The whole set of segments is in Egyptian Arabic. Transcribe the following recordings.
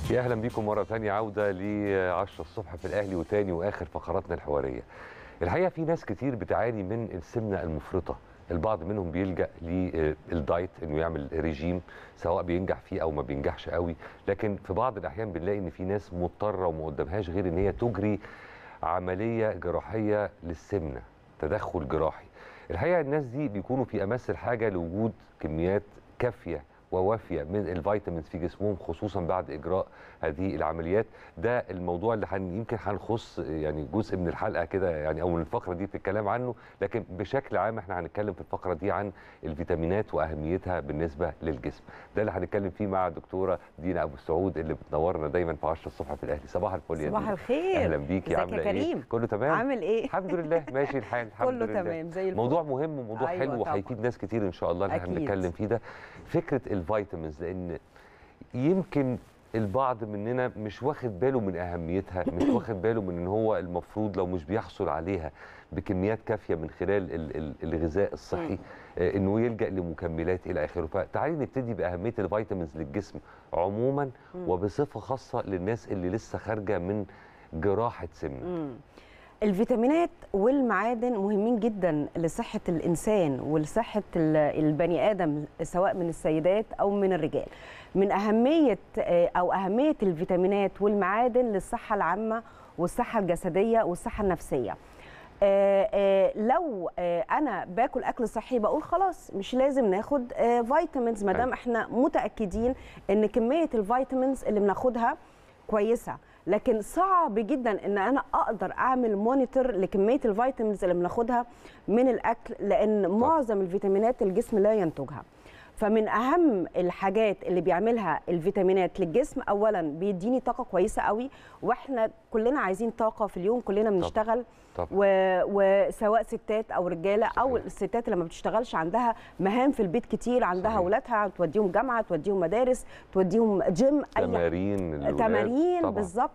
يا اهلا بيكم مره ثانيه عوده ل 10 الصبح في الاهلي وتاني واخر فقراتنا الحواريه. الحقيقه في ناس كتير بتعاني من السمنه المفرطه، البعض منهم بيلجا للدايت انه يعمل ريجيم سواء بينجح فيه او ما بينجحش قوي، لكن في بعض الاحيان بنلاقي ان في ناس مضطره وما قدامهاش غير ان هي تجري عمليه جراحيه للسمنه، تدخل جراحي. الحقيقه الناس دي بيكونوا في امس الحاجه لوجود كميات كافيه ووافيه من الفيتامينز في جسمهم خصوصا بعد اجراء هذه العمليات ده الموضوع اللي حن يمكن هنخص يعني جزء من الحلقه كده يعني او من الفقره دي في الكلام عنه لكن بشكل عام احنا هنتكلم في الفقره دي عن الفيتامينات واهميتها بالنسبه للجسم ده اللي هنتكلم فيه مع الدكتوره دينا ابو السعود اللي بتنورنا دايما في 10 الصبح في الاهلي صباح الفل يا صباح دينا. الخير اهلا بيكي ازيك عامله يا كريم ايه كله تمام عامل ايه الحمد لله ماشي الحال الحمد كله لله تمام زي الفل موضوع مهم وموضوع أيوة حلو طبعاً. وهيفيد ناس كتير ان شاء الله اللي أكيد. هنتكلم فيه ده فكره الفيتامينز لان يمكن البعض مننا مش واخد باله من اهميتها مش واخد باله من ان هو المفروض لو مش بيحصل عليها بكميات كافيه من خلال ال- ال- الغذاء الصحي آه، انه يلجا لمكملات الى اخره فتعالي نبتدي باهميه الفيتامينز للجسم عموما وبصفه خاصه للناس اللي لسه خارجه من جراحه سمنه مم. الفيتامينات والمعادن مهمين جدا لصحة الإنسان ولصحة ال- البني آدم سواء من السيدات أو من الرجال من أهمية آه، أو أهمية الفيتامينات والمعادن للصحة العامة والصحة الجسدية والصحة النفسية آه، آه، لو آه، انا باكل اكل صحي بقول خلاص مش لازم ناخد آه، فيتامينز ما دام أيوة. احنا متاكدين ان كميه الفيتامينز اللي بناخدها كويسه لكن صعب جدا ان انا اقدر اعمل مونيتور لكميه الفيتامينز اللي بناخدها من الاكل لان معظم الفيتامينات الجسم لا ينتجها فمن اهم الحاجات اللي بيعملها الفيتامينات للجسم اولا بيديني طاقه كويسه قوي واحنا كلنا عايزين طاقه في اليوم كلنا بنشتغل طبعا و... وسواء ستات او رجاله او صحيح. الستات اللي ما بتشتغلش عندها مهام في البيت كتير عندها صحيح. اولادها توديهم جامعه توديهم مدارس توديهم جيم اي تمارين الولاد تمارين طبعاً. بالظبط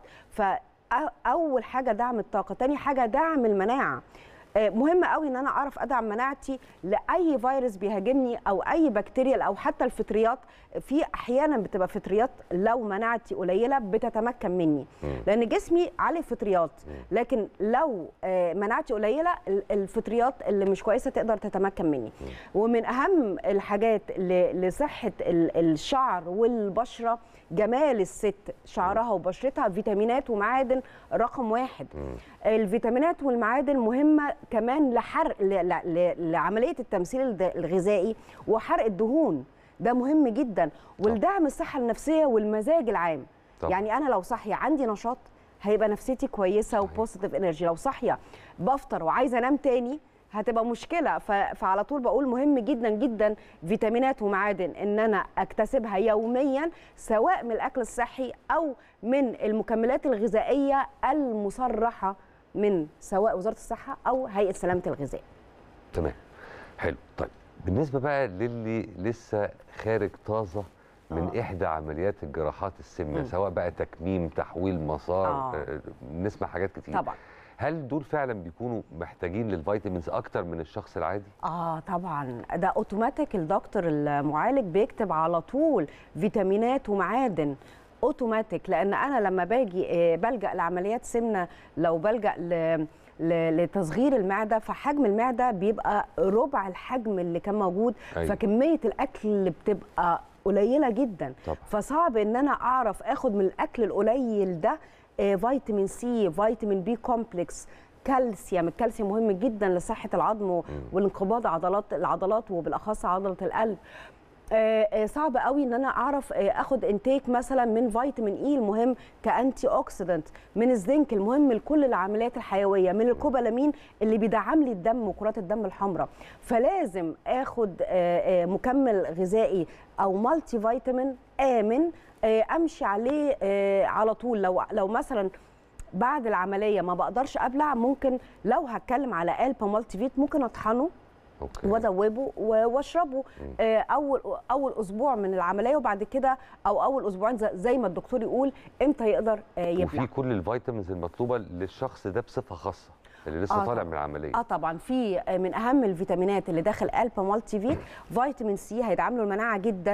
فاول حاجه دعم الطاقه تاني حاجه دعم المناعه آه، مهم قوي ان انا اعرف ادعم مناعتي لاي فيروس بيهاجمني او اي بكتيريا او حتى الفطريات في احيانا بتبقى فطريات لو مناعتي قليله بتتمكن مني مم. لان جسمي عليه فطريات لكن لو آه، مناعتي قليله ال- الفطريات اللي مش كويسه تقدر تتمكن مني ومن اهم الحاجات ل- لصحه ال- الشعر والبشره جمال الست شعرها وبشرتها فيتامينات ومعادن رقم واحد مم. الفيتامينات والمعادن مهمه كمان لحرق ل- ل- ل- لعمليه التمثيل الد- الغذائي وحرق الدهون ده مهم جدا ولدعم الصحه النفسيه والمزاج العام طبعاً. يعني انا لو صاحيه عندي نشاط هيبقى نفسيتي كويسه صحيح. وبوزيتيف انرجي لو صاحيه بفطر وعايزه انام تاني هتبقى مشكله ف... فعلى طول بقول مهم جدا جدا فيتامينات ومعادن ان انا اكتسبها يوميا سواء من الاكل الصحي او من المكملات الغذائيه المصرحه من سواء وزاره الصحه او هيئه سلامه الغذاء تمام حلو طيب بالنسبه بقى للي لسه خارج طازه من آه. احدى عمليات الجراحات السمنه مم. سواء بقى تكميم تحويل مسار آه. آه. نسمع حاجات كتير طبعا هل دول فعلا بيكونوا محتاجين للفيتامينز اكتر من الشخص العادي اه طبعا ده اوتوماتيك الدكتور المعالج بيكتب على طول فيتامينات ومعادن اوتوماتيك لان انا لما باجي آه، بلجا لعمليات سمنه لو بلجا ل ل- لتصغير المعده فحجم المعده بيبقى ربع الحجم اللي كان موجود أيوة. فكميه الاكل اللي بتبقى قليله جدا طبعا. فصعب ان انا اعرف اخد من الاكل القليل ده آه، فيتامين سي فيتامين بي كومبلكس كالسيوم الكالسيوم مهم جدا لصحه العظم والانقباض عضلات العضلات وبالاخص عضله القلب آه، آه، صعب قوي ان انا اعرف آه، اخد انتيك مثلا من فيتامين اي المهم كانتي اوكسيدنت من الزنك المهم لكل العمليات الحيويه من الكوبالامين اللي بيدعم لي الدم وكرات الدم الحمراء فلازم اخد آه، آه، مكمل غذائي او مالتي فيتامين امن آه، امشي عليه آه، على طول لو لو مثلا بعد العمليه ما بقدرش ابلع ممكن لو هتكلم على البا مالتي فيت ممكن اطحنه اوكي وادوبه و- واشربه آه، اول اول اسبوع من العمليه وبعد كده او اول اسبوعين زي- زي ما الدكتور يقول امتى يقدر آه، يبلع وفي كل الفيتامينز المطلوبه للشخص ده بصفه خاصه اللي لسه آه طالع طبعاً. من العمليه اه طبعا في آه، من اهم الفيتامينات اللي داخل البا مالتي فيت فيتامين سي هيدعم له المناعه جدا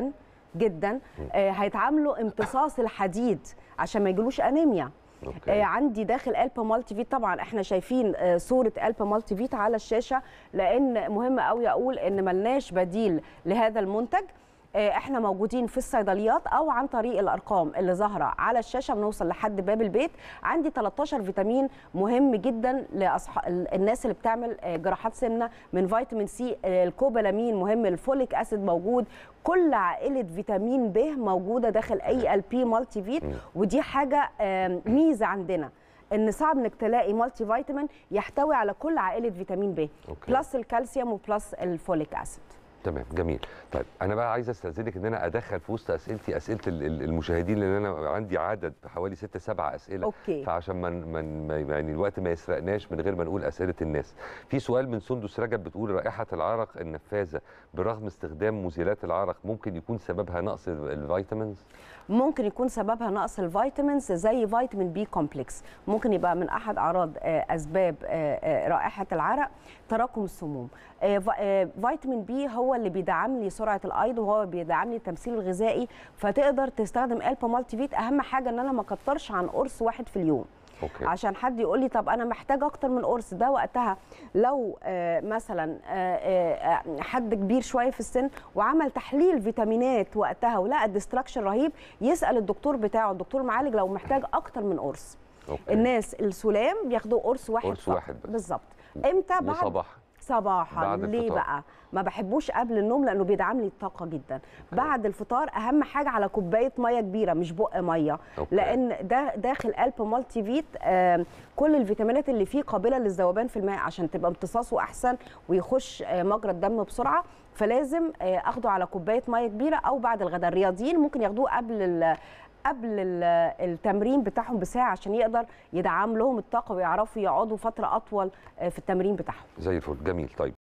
جدا آه، هيتعاملوا امتصاص الحديد عشان ما يجيلوش انيميا أوكي. آه، عندي داخل البا مالتي فيت طبعا احنا شايفين آه، صوره البا مالتي فيت على الشاشه لان مهم قوي اقول ان ملناش بديل لهذا المنتج آه، احنا موجودين في الصيدليات او عن طريق الارقام اللي ظاهره على الشاشه بنوصل لحد باب البيت عندي 13 فيتامين مهم جدا لاصحاب الناس اللي بتعمل آه، جراحات سمنه من فيتامين سي آه، الكوبالامين مهم الفوليك اسيد موجود كل عائله فيتامين ب موجوده داخل اي ال بي مالتي فيت ودي حاجه آم، ميزه عندنا ان صعب انك تلاقي مالتي فيتامين يحتوي على كل عائله فيتامين ب أوكي. بلس الكالسيوم وبلس الفوليك اسيد تمام جميل طيب انا بقى عايز استاذنك ان انا ادخل في وسط اسئلتي اسئله ال- ال- المشاهدين لان انا عندي عدد حوالي ستة سبع اسئله أوكي. فعشان من من ما- يعني الوقت ما يسرقناش من غير ما نقول اسئله الناس في سؤال من سندس رجب بتقول رائحه العرق النفاذه برغم استخدام مزيلات العرق ممكن يكون سببها نقص ال- الفيتامينز ممكن يكون سببها نقص الفيتامينز زي فيتامين بي كومبلكس ممكن يبقى من احد اعراض آه، اسباب آه، آه، رائحه العرق تراكم السموم آه، ف- آه، فيتامين بي هو اللي بيدعم لي سرعه الايض وهو بيدعم لي التمثيل الغذائي فتقدر تستخدم البا مالتي فيت اهم حاجه ان انا ما اكترش عن قرص واحد في اليوم اوكي عشان حد يقول لي طب انا محتاج اكتر من قرص ده وقتها لو آه، مثلا آه، آه، آه، حد كبير شويه في السن وعمل تحليل فيتامينات وقتها ولقى ديستراكشن رهيب يسال الدكتور بتاعه الدكتور معالج لو محتاج اكتر من قرص اوكي الناس السلام بياخدوا قرص واحد قرص فقط. واحد بس. بالظبط امتى بعد وصباح صباحا بعد ليه الفطار. بقى ما بحبوش قبل النوم لانه بيدعم لي الطاقه جدا بعد الفطار اهم حاجه على كوبايه ميه كبيره مش بق ميه أوكي. لان ده داخل قلب مالتي فيت آم، كل الفيتامينات اللي فيه قابله للذوبان في الماء عشان تبقى امتصاصه احسن ويخش آه، مجرى الدم بسرعه فلازم آه، اخده على كوبايه ميه كبيره او بعد الغداء الرياضيين ممكن ياخدوه قبل ال- قبل ال- التمرين بتاعهم بساعه عشان يقدر يدعم لهم الطاقه ويعرفوا يقعدوا فتره اطول آه، في التمرين بتاعهم زي الفل جميل طيب